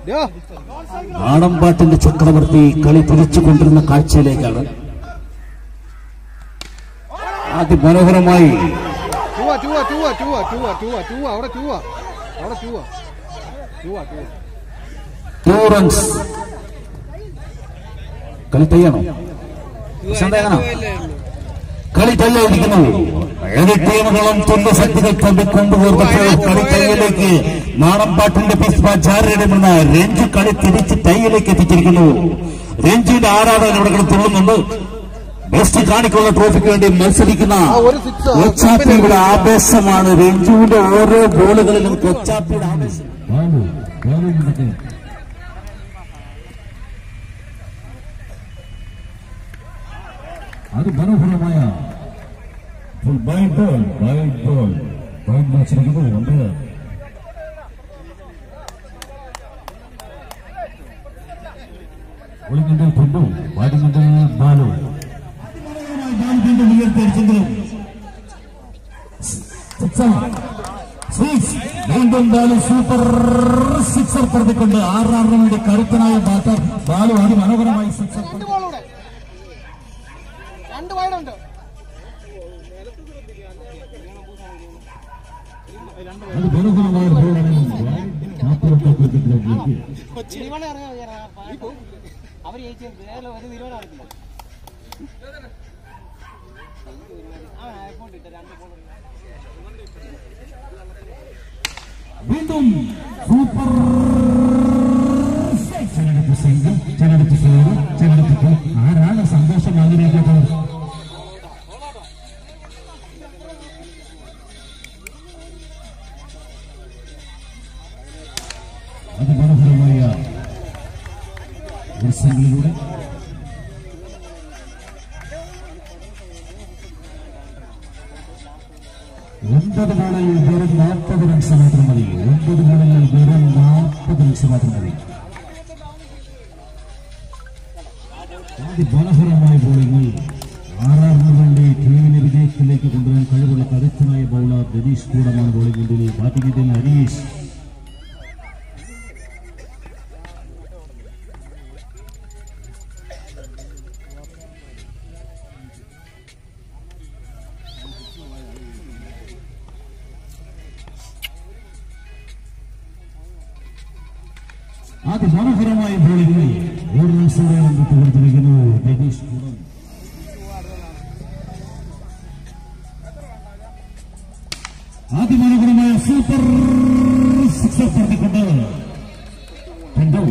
യോ ആടമ്പാട്ടിന്റെ ചക്രവർത്തി കളി തിരിച്ചു കൊണ്ടിരുന്ന കാഴ്ചയിലേക്കാണ് അതിമനോഹരമായി ടൂവാ ടൂവാ ടൂവാ ടൂവാ ടൂവാ ടൂവാ ടൂവാ അവിടെ ടൂവാ അവിടെ ടൂവാ ടൂവാ ടൂവാ ടൂ റൺസ് കളി തയ്യണം പ്രശാന്തേകനോ കളി തയ്യായിരിക്കുന്നു ഏത് ടീമുകളും തുല്യ ശക്തികൾ തമ്മിൽ കൊണ്ടുപോകുമ്പോൾ കളി തയ്യലേക്ക് നാടൻപാട്ടിന്റെ പിസ്പാചാര്യയുടെ നിന്ന് രഞ്ജു കളി തിരിച്ച് തയ്യലേക്ക് എത്തിച്ചിരിക്കുന്നു രഞ്ജുവിന്റെ ആരാധകർ ഇവിടെ തുള്ളുന്നുണ്ട് ബെസ്റ്റ് കാണിക്കുള്ള ട്രോഫിക്ക് വേണ്ടി മത്സരിക്കുന്ന ഒരു six ആ. കൊച്ചാപ്പിയുടെ ആവേശമാണ് രഞ്ജുവിന്റെ ഓരോ ബോളുകളിലും കൊച്ചാപ്പിയുടെ ആവേശം അത് മനോഹരമായ ഫുൾ ബൈഡ് ബോൾ ബൈഡ് ബോൾ ബൈഡ് മത്സരിക്കുന്നത് ഉണ്ട് ഒളിങ്ങിന്റെ കൊണ്ടു ബാറ്റിങ്ങിന്റെ ബാലു ഉയർത്തിയടിച്ചെങ്കിലും വീണ്ടും ബാലു സൂപ്പർ സിക്സർ പറത്തിക്കൊണ്ട് ആറാറ് റണ്ണിന്റെ കരുത്തനായ ബാറ്റർ ബാലു അതിമനോഹരമായി സിക്സർ രണ്ട് ബോളൂടെ രണ്ട് വൈഡുണ്ട് അത് മനോഹരമായ ബോളാണ് നാൽപ്പത്തെട്ട് ക്രിക്കറ്റിലേക്ക് തീരുമാനം ഇറങ്ങാൻ അവർ ജയിച്ചു ഒരു തീരുമാനം അറിയില്ല ആ എയർപോർട്ട് ഇട്ട രണ്ട് ബോൾ വീണ്ടും സൂപ്പർ ചിലടത്ത് സിംഗിൾ ചിലടത്ത് ഫോർ ചിലടത്ത് ടു ആരാണ് സന്തോഷം ആഗ്രഹിക്കുന്നത് അതിമനോഹരമായ ഒരു സിംഗിളിലൂടെ ഒൻപത് ബോളിൽ വെറും നാൽപ്പത് റൺസ് മാത്രം മതി ഒൻപത് ബോളിൽ വെറും നാൽപ്പത് റൺസ് മാത്രം മതി അതിമനോഹരമായ ബോളിംഗിൽ ആറാറിന് വേണ്ടി ടീമിനെ വിജയത്തിലേക്ക് കൊണ്ടുവരാൻ കഴിവുള്ള കരുത്തനായ ബൗളർ രതീഷ് കൂടമാണ് ബോളിംഗിന്റെ ബാറ്റിംഗിന്റെ ഹരീഷ് അതിമനോഹരമായ ബോളിംഗിൽ ഒരു റൺസോടെ വിട്ടു കൊടുത്തിരിക്കുന്നു രതീഷ് കൂടം അതിമനോഹരമായ സൂപ്പർ സിക്സർ പറഞ്ഞുകൊണ്ട് കണ്ടു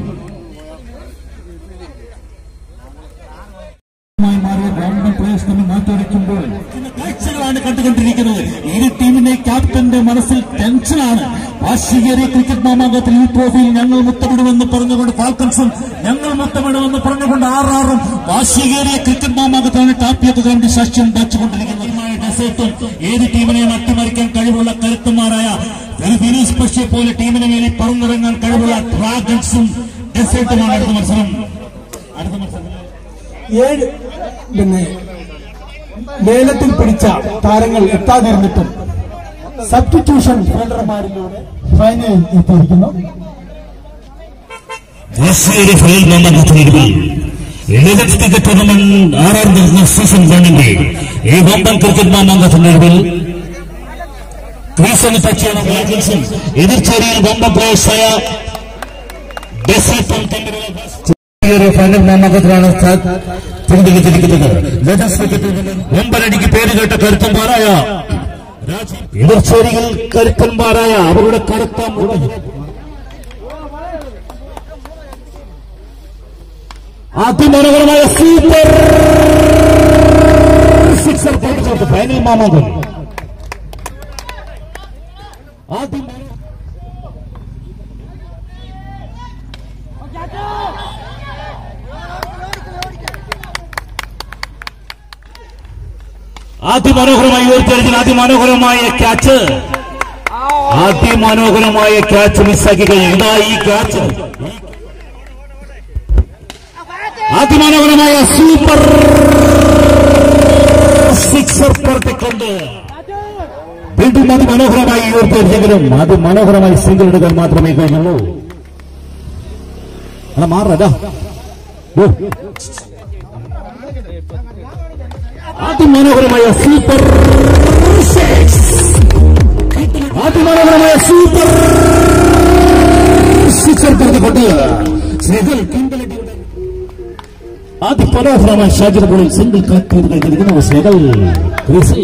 മായി മാറിയ ഗവൺമെന്റ് പ്ലേയേഴ്സ് തമ്മിൽ മാറ്റിവെക്കുമ്പോൾ കാഴ്ചകളാണ് കണ്ടുകൊണ്ടിരിക്കുന്നത് ഇരു ടീമിന്റെ ക്യാപ്റ്റന്റെ മനസ്സിൽ ടെൻഷനാണ് വാശിയേറിയ ക്രിക്കറ്റ് മാമാങ്കത്തിൽ ഈ ട്രോഫിയിൽ ഞങ്ങൾ മുത്തമിടുമെന്ന് പറഞ്ഞുകൊണ്ട് ഫാൽക്കൺസും ഞങ്ങൾ മുത്തമിടുമെന്ന് പറഞ്ഞുകൊണ്ട് ആറാറും വാശിയേറിയ ക്രിക്കറ്റ് മാമാങ്കത്തിലാണ് ടാപ്പിയൊക്കെ വേണ്ടി സാക്ഷ്യം വച്ചുകൊണ്ടിരിക്കുന്നത് ഡെസേർട്ടും ഏത് ടീമിനെയും അട്ടിമറിക്കാൻ കഴിവുള്ള കരുത്തുമാരായ ഫിലിപ്പീനീസ് പക്ഷിയെ പോലെ ടീമിന് മേലെ പറന്നിറങ്ങാൻ കഴിവുള്ള ഡ്രാഗൺസും ഡെസേർട്ടുമാണ് അടുത്ത മത്സരം അടുത്ത മത്സരം ഏഴ് പിന്നെ ലേലത്തിൽ പിടിച്ച താരങ്ങൾ എത്താതിരുന്നിട്ടും സബ്സ്റ്റിറ്റ്യൂഷൻ ഫീൽഡർമാരിലൂടെ ഫൈനലിൽ എത്തിയിരിക്കുന്നു വാശിയേറിയ ഫയൽ മാമാങ്കത്തിനിടയിൽ എലിഗൻസ് ക്രിക്കറ്റ് ടൂർണമെന്റ് ആറാം നടന്ന സീസൺ വണ്ണിന്റെ ഈ വമ്പൻ ക്രിക്കറ്റ് മാമാങ്കത്തിനിടയിൽ ക്രീസിന് ടച്ചാണ് ഡ്രാഗൺസും എതിർച്ചേരിയിൽ വമ്പൻ പ്ലേയേഴ്സായ ഡെസേർട്ടും തമ്മിലുള്ള ഒരു ഫൈനൽ മാമാങ്കത്തിലാണ് പിന്തുണച്ചിരിക്കുന്നത് ലെജൻസ് ക്രിക്കറ്റ് ഒമ്പനടിക്ക് പേര് കേട്ട കരുത്തന്മാരായ എതിർച്ചേരികൾ കരുത്തന്മാരായ അവരുടെ കരുത്ത മുഴുവൻ അതിമനോഹരമായ സൂപ്പർ സിക്സർ പഠിച്ചത് ഫൈനൽ മാമാങ്കം അതിമനോ- അതിമനോഹരമായി ഉയർത്തെടുക്കുന്ന അതിമനോഹരമായ ക്യാച്ച് അതിമനോഹരമായ ക്യാച്ച് മിസ്സാക്കി കഴിഞ്ഞു ഇതാ ഈ ക്യാച്ച് അതിമനോഹരമായ സൂപ്പർ സിക്സർ പുറത്തേക്കൊണ്ട് വീണ്ടും അതിമനോഹരമായി ഉയർത്തെടുത്തെങ്കിലും അതിമനോഹരമായി സിംഗിൾ എടുക്കാൻ മാത്രമേ കഴിഞ്ഞുള്ളൂ എടാ മാറടാ ഓ അതിമനോഹരമായ സൂപ്പർ സിക്സ് അതിമനോഹരമായ സൂപ്പർ സിക്സർ പറഞ്ഞുകൊണ്ട് ശ്രീകൾ കിണ്ടലടിയുടെ അതിമനോഹരമായ ഷാജിറ ബോളിൽ സിംഗിൾ കാറ്റ് കഴിഞ്ഞിരിക്കുന്നു ശ്രീകൾ ക്രീസിൽ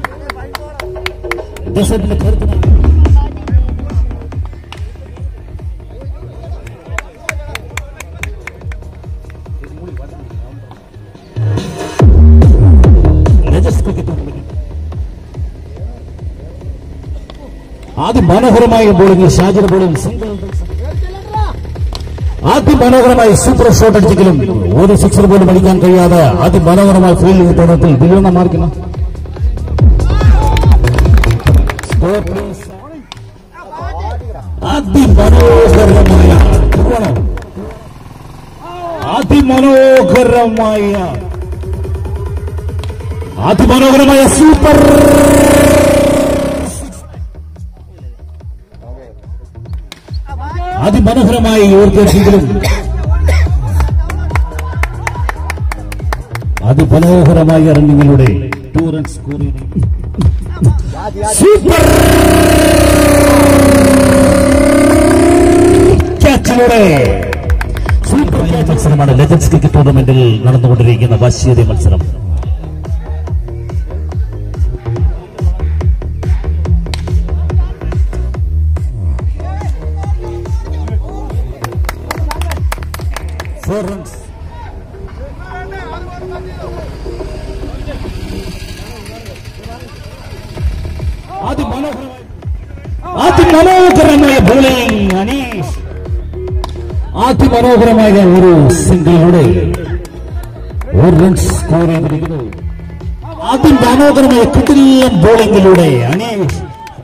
ദശത്തിന്റെ കരുത്തിന് രജസ് ക്രിക്കറ്റ് ടൂർണമെന്റ് അതിമനോഹരമായ ബോളിംഗ് ഷാജിറ ബോളിംഗ് സിംഗിൾ അതിമനോഹരമായി സൂപ്പർ ഷോട്ട് അടിച്ചെങ്കിലും ഒരു സിക്സർ പോലും അടിക്കാൻ കഴിയാതെ അതിമനോഹരമായ ഫീൽഡിംഗ് തോന്നത്തിൽ ബില്ലുണ്ണ മാർക്കുന്നു Score please. അതിമനോഹരമായ ഇതാണോ? അതിമനോഹരമായ അതിമനോഹരമായ സൂപ്പർ അതിമനോഹരമായി ഓർക്കെങ്കിലും അതിമനോഹരമായ റണ്ണിങ്ങിലൂടെ ടൂ റൺസ് സ്കോർ സൂപ്പർ ക്യാച്ചിലൂടെ സൂപ്പർ ക്യാച്ച് മത്സരമാണ് ലെജൻസ് ക്രിക്കറ്റ് ടൂർണമെന്റിൽ നടന്നുകൊണ്ടിരിക്കുന്ന വശ്യേറിയ മത്സരം ഫോർ റൺസ് അതിമനോഹരമായ അതിമനോഹരമായ ബോളിംഗ് അനീഷ് അതിമനോഹരമായ ഒരു സിംഗിളിലൂടെ ഒരു റൺസ് സ്കോർ ചെയ്തിരിക്കുന്നു അതിമനോഹരമായ കിടിലം ബോളിംഗിലൂടെ അനീഷ്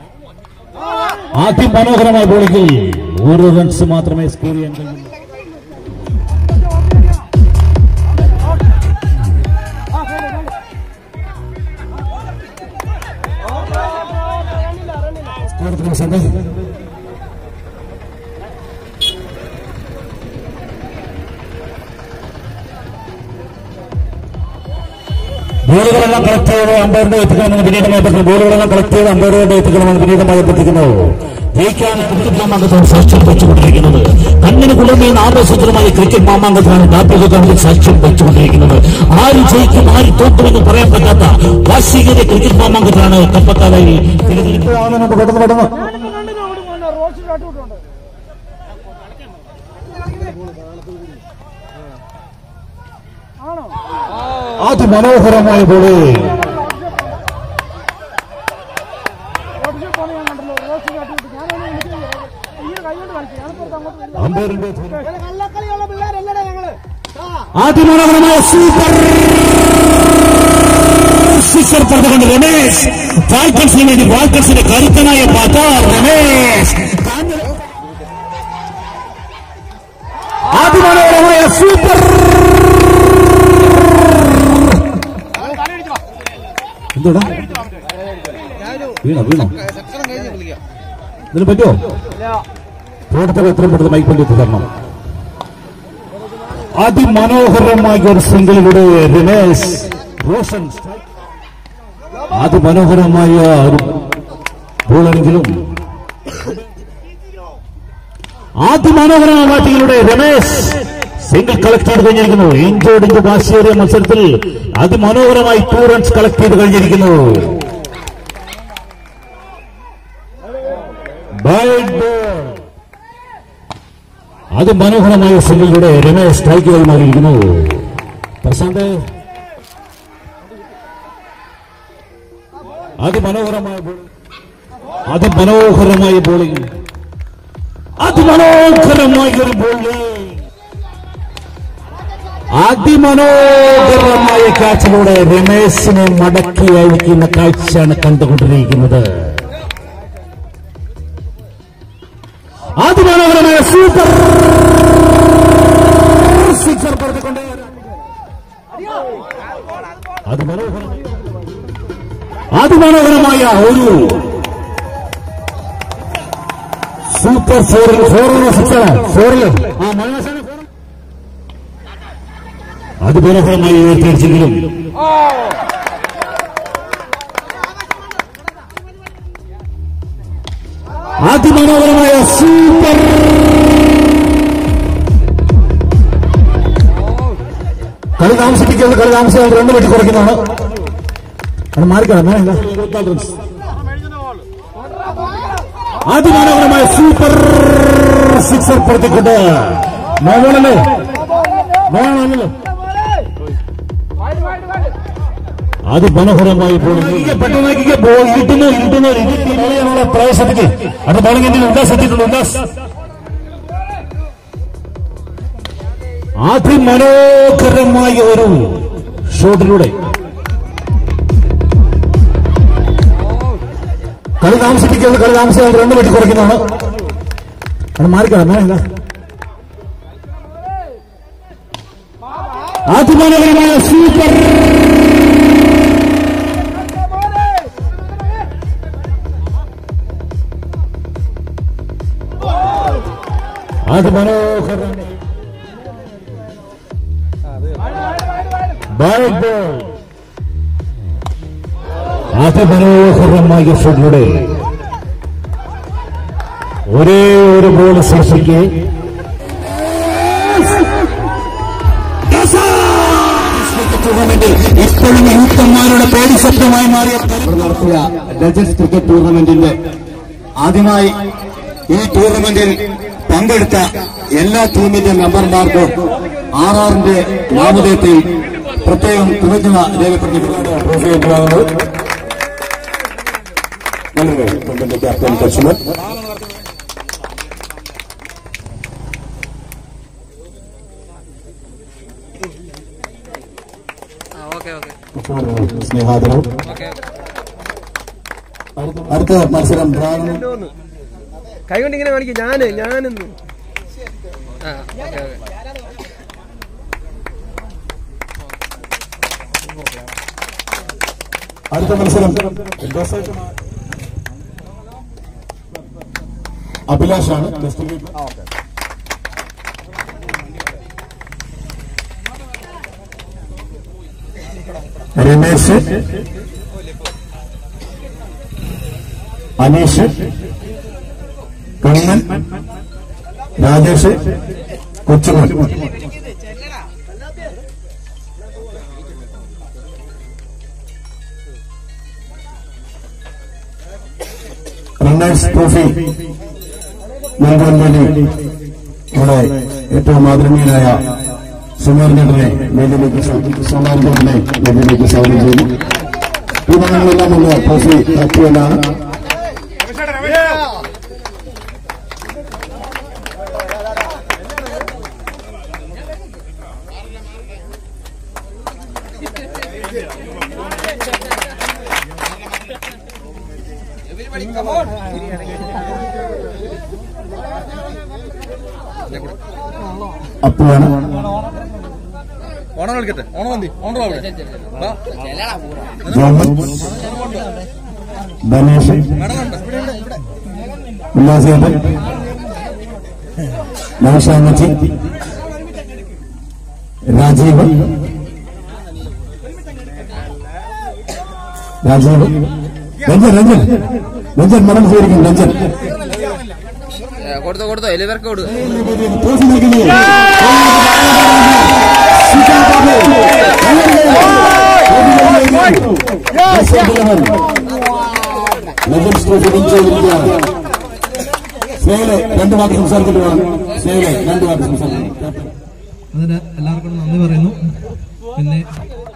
അതിമനോഹരമായ ബോളിംഗിൽ ഒരു റൺസ് മാത്രമേ സ്കോർ ചെയ്യാൻ കഴിയൂ സ്കോർ സന്ദേശം ബോളുകളെല്ലാം കളക്ട് ചെയ്ത് അമ്പയറിന്റെ എത്തിക്കണമെന്ന് പിന്നീട് മയപ്പെടുത്തുന്നു ബോളുകളെല്ലാം കളക്ട് ചെയ്ത് അമ്പയറുകളുടെ എത്തിക്കണമെന്ന് പിന്നീട് മയപ്പെടുത്തിക്കുന്നു ജയിക്കാൻ ക്രിക്കറ്റ് മാമാങ്കത്തോട് സാക്ഷ്യം വെച്ചുകൊണ്ടിരിക്കുന്നത് കണ്ണിന് കുളിർമയുന്ന ആവേശത്തിലുമായി ക്രിക്കറ്റ് മാമാങ്കത്തിലാണ് ഡാപ്പിക കമ്മിറ്റി സാക്ഷ്യം വെച്ചുകൊണ്ടിരിക്കുന്നത് ആര് ജയിക്കും ആര് തോക്കുമെന്ന് പറയാൻ പറ്റാത്ത വാശികരെ ക്രിക്കറ്റ് മാമാങ്കത്തിലാണ് കപ്പക്കാലായി പെട്ടെന്ന് പെട്ടെന്ന് അതിമനോഹരമായ ബോള് അമ്പയറിന്റെ കള്ളക്കളിയുള്ള പിള്ളേരല്ലടാ ഞങ്ങള് അതിമനോഹരമായ സൂപ്പർ സിക്സർ പറഞ്ഞുകൊണ്ട് രമേശ് ഫാൽക്കൺസിന് വേണ്ടി ഫാൽക്കൺസിന്റെ കരുത്തനായ പാത രമേശ് അതിമനോഹരമായ സൂപ്പർ എന്താ വീണോ വീണോ സെക്ഷൻ കഴിഞ്ഞ് വിളിക്കാം ഇതിന് പറ്റുമോ തോട്ടത്തിൽ എത്രയും പെട്ടെന്ന് മൈക്ക് പണ്ടി തരണം അതിമനോഹരമായ ഒരു സിംഗിളിലൂടെ രമേശ് റോഷൻ അതിമനോഹരമായ ഒരു ബോളെങ്കിലും അതിമനോഹരമായ ബാറ്റിങ്ങിലൂടെ രമേശ് സിംഗിൾ കളക്ട് ചെയ്ത് കഴിഞ്ഞിരിക്കുന്നു ഇഞ്ചോട് ഇഞ്ച് വാശിയേറിയ മത്സരത്തിൽ അതിമനോഹരമായി ടൂ റൺസ് കളക്ട് ചെയ്ത് കഴിഞ്ഞിരിക്കുന്നു Bad ball. അതിമനോഹരമായ സിംഗിളിലൂടെ രമേശ് സ്ട്രൈക്ക് കൈമാറിയിരിക്കുന്നു പ്രശാന്ത് അതിമനോഹരമായ ബോളിംഗ് അതിമനോഹരമായ ബോളിംഗ് അതിമനോഹരമായ ഒരു ബോളിംഗ് അതിമനോഹരമായ കാച്ചിലൂടെ രമേശിനെ മടക്കി അയക്കുന്ന കാഴ്ചയാണ് കണ്ടുകൊണ്ടിരിക്കുന്നത് അതിമനോഹരമായ സൂപ്പർ സിക്സർ പറഞ്ഞുകൊണ്ട് അതിമനോഹരമായ അതിമനോഹരമായ ഒരു സൂപ്പർ ഫോറിൽ ഫോറിൽ സിക്സർ ഫോറിൽ ആ മലയാള അത് മനോഹരമായി ഉയർത്തിയടിച്ചെങ്കിലും അതിമനോഹരമായ സൂപ്പർ കളി താമസിപ്പിക്കുന്നത് കളി താമസിക്കുന്നത് രണ്ട് വെട്ടി കുറയ്ക്കുന്നതാണ് അത് മാറിക്കണം അതിമനോഹരമായ സൂപ്പർ സിക്സർ പുറത്തേക്കൊണ്ട് നോവണല്ലേ നോവണല്ലോ അത് മനോഹരമായി പെട്ടെന്ന് ഇരുട്ടുന്നു ഇരുട്ടുന്നു ഇരുട്ടുന്ന പ്രവേശത്തിക്ക് അത് ബോളിംഗിന്റെ ഉല്ലാസ് എത്തിയിട്ടുണ്ട് ഉല്ലാസ് അതിമനോഹരമായ ഒരു ഷോട്ടിലൂടെ കളി താമസിപ്പിക്കുന്നത് കളി താമസിക്കുന്നത് രണ്ട് വെട്ടി കുറയ്ക്കുന്നതാണ് അത് മാറിക്കണം എന്താ അതിമനോഹരമായ സൂപ്പർ അത് മനോഹരം ബാഡ് ബോൾ അതിമനോഹരമായ ഷോട്ടിലൂടെ ഒരേ ഒരു ബോൾ ശേഷിക്ക് ടൂർണമെന്റിൽ ഇപ്പോഴും യൂത്തന്മാരുടെ പേടി ശബ്ദമായി മാറിയ നടത്തിയ ലജൻസ് ക്രിക്കറ്റ് ടൂർണമെന്റിന്റെ ആദ്യമായി ഈ ടൂർണമെന്റിൽ പങ്കെടുത്ത എല്ലാ ടീമിന്റെ മെമ്പർമാർക്കും ആർ ആറിന്റെ നാമധേയത്തിൽ പ്രത്യേകം കൃതജ്ഞത രേഖപ്പെടുത്തിക്കൊണ്ടാണ് ട്രോഫി ഏറ്റുവാങ്ങുന്നത് നന്ദി ടീമിന്റെ ക്യാപ്റ്റൻ കശ്മീർ സ്നേഹാദരവും അടുത്ത മത്സരം ബ്രാഹ്മണ കൈ കൊണ്ട് ഇങ്ങനെ കാണിക്കും ഞാന് ഞാനെന്ന് ആ ഓക്കെ ഓക്കെ അടുത്ത മത്സരം അഭിലാഷാണ് ടെസ്റ്റ് രമേശ് അനീഷ് കണ്ണൻ രാജേഷ് കൊച്ചുമൻ റണ്ണേഴ്സ് ട്രോഫി നൽകാൻ വേണ്ടി ഇവിടെ ഏറ്റവും ആദരണീയനായ സുമാരനേട്ടനെ വേദിയിലേക്ക് സുമാരനേട്ടനെ വേദിയിലേക്ക് സ്വാഗതം ചെയ്യുന്നു ഈ മതങ്ങളെല്ലാം ഉള്ള ട്രോഫി ഹാപ്പിയലാണ് അപ്പോഴാണ് ഓണം കളിക്കട്ടെ ഓണം വന്നി ഓണം അവിടെ ജോമൻ ധനേഷ് ഉല്ലാസേട്ടൻ നൗഷാമച്ചി രാജീവ് രാജീവ് രഞ്ജൻ രഞ്ജൻ രഞ്ജൻ മനം സ്വീകരിക്കും രഞ്ജൻ കൊടുത്തോ കൊടുത്തോ എല്ലാവർക്കും കൊടുത്തു ട്രോഫി നൽകുന്നത് ലെജൻസ് ട്രോഫി വിൻ ചെയ്തിരിക്കുകയാണ് സ്നേഹിലെ രണ്ട് വാക്ക് സംസാരിച്ചിട്ട് വേണം സ്നേഹിലെ രണ്ട് വാക്ക് സംസാരിക്കും അതിന് എല്ലാവർക്കും നന്ദി പറയുന്നു പിന്നെ